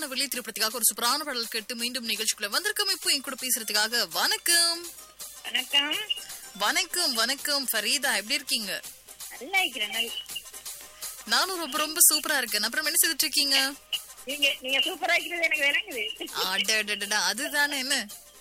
வெளியே திருப்பத்துக்காக ஒரு சூப்பரான பாடல் கேட்டு மீண்டும் நிகழ்ச்சிக்குள்ள வந்திருக்கோம் இப்போ என் கூட பேசுறதுக்காக வணக்கம் வணக்கம் வணக்கம் வணக்கம் ஃபரீதா எப்படி இருக்கீங்க நல்லா இருக்கிறேன் நல்லா- நானும் ரொம்ப ரொம்ப சூப்பரா இருக்கேன் அப்புறம் என்ன செய்துட்டு இருக்கீங்க நீங்க நீங்க சூப்பரா இருக்கிறது எனக்கு விளங்குது அடடடடா, அதுதானே என்ன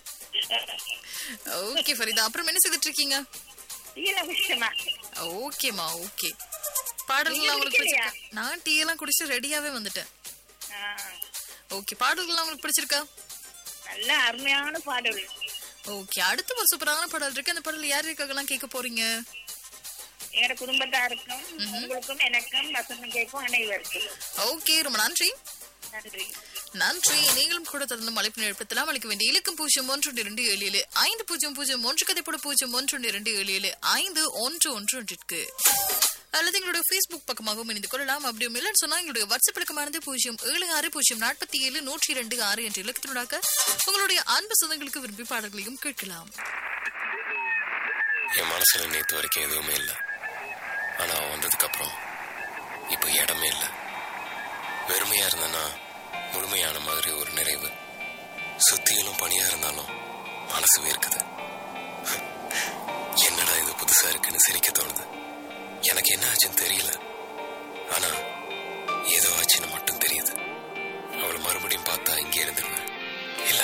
ஓகே ஃபரீதா அப்புறம் என்ன செய்துட்டு இருக்கீங்க டீல குடிச்சமா ஓகேமா ஓகே பாடல்கள் உங்களுக்கு குடிக்கலையா? பிடிச்சிருக்கா நான் டீ எல்லாம் குடிச்சு ரெடியாவே வந்துட்டேன் ஓகே பாடல்கள் உங்களுக்கு பிடிச்சிருக்கா நல்ல அருமையான பாடல் ஓகே அடுத்து ஒரு சூப்பரான பாடல் இருக்கு அந்த பாடல் யார் இருக்காங்கலாம் கேட்க போறீங்க எங்களோட குடும்பத்தாருக்கும் உங்களுக்கும் எனக்கும் வசந்தம் கேட்கும் அனைவருக்கும் ஓகே ரொம்ப நன்றி நன்றி நன்றி நீங்களும் கூட தொடர்ந்து அழைப்பு நிறுத்தலாம் அளிக்க வேண்டிய இலக்கம் பூஜ்ஜியம் ஒன்று இரண்டு ஏழு ஏழு ஐந்து பூஜ்ஜியம் பூஜ்ஜியம் ஒன்று கதைப்பட பூஜ்ஜியம் ஒன்று இரண்டு ஏழு ஏழு ஐந்து ஒன்று ஒன்று ஒன்றிற்கு அல்லது எங்களுடைய ஃபேஸ்புக் பக்கமாகவும் இணைந்து கொள்ளலாம் அப்படியும் இல்லைன்னு சொன்னா எங்களுடைய வாட்ஸ்அப் பக்கமானது பூஜ்ஜியம் ஏழு ஆறு பூஜ்ஜியம் நாற்பத்தி ஏழு நூற்றி இரண்டு ஆறு என்ற இலக்கத்தினூடாக உங்களுடைய அன்பு சொந்தங்களுக்கு விரும்பி பாடல்களையும் கேட்கலாம் என் மனசுல நேத்து வரைக்கும் எதுவுமே இல்லை ஆனா அவன் வந்ததுக்கு அப்புறம் இப்போ இடமே இல்லை வெறுமையா இருந்தேன்னா முழுமையான மாதிரி ஒரு நிறைவு சுத்தியிலும் பணியா இருந்தாலும் மனசு வேர்க்குது என்னடா இது புதுசா இருக்குன்னு சிரிக்க தோணுது எனக்கு என்ன ஆச்சுன்னு தெரியல ஆனா ஏதோ ஆச்சுன்னு மட்டும் தெரியுது அவளை மறுபடியும் பார்த்தா இங்கே இருந்துருவேன்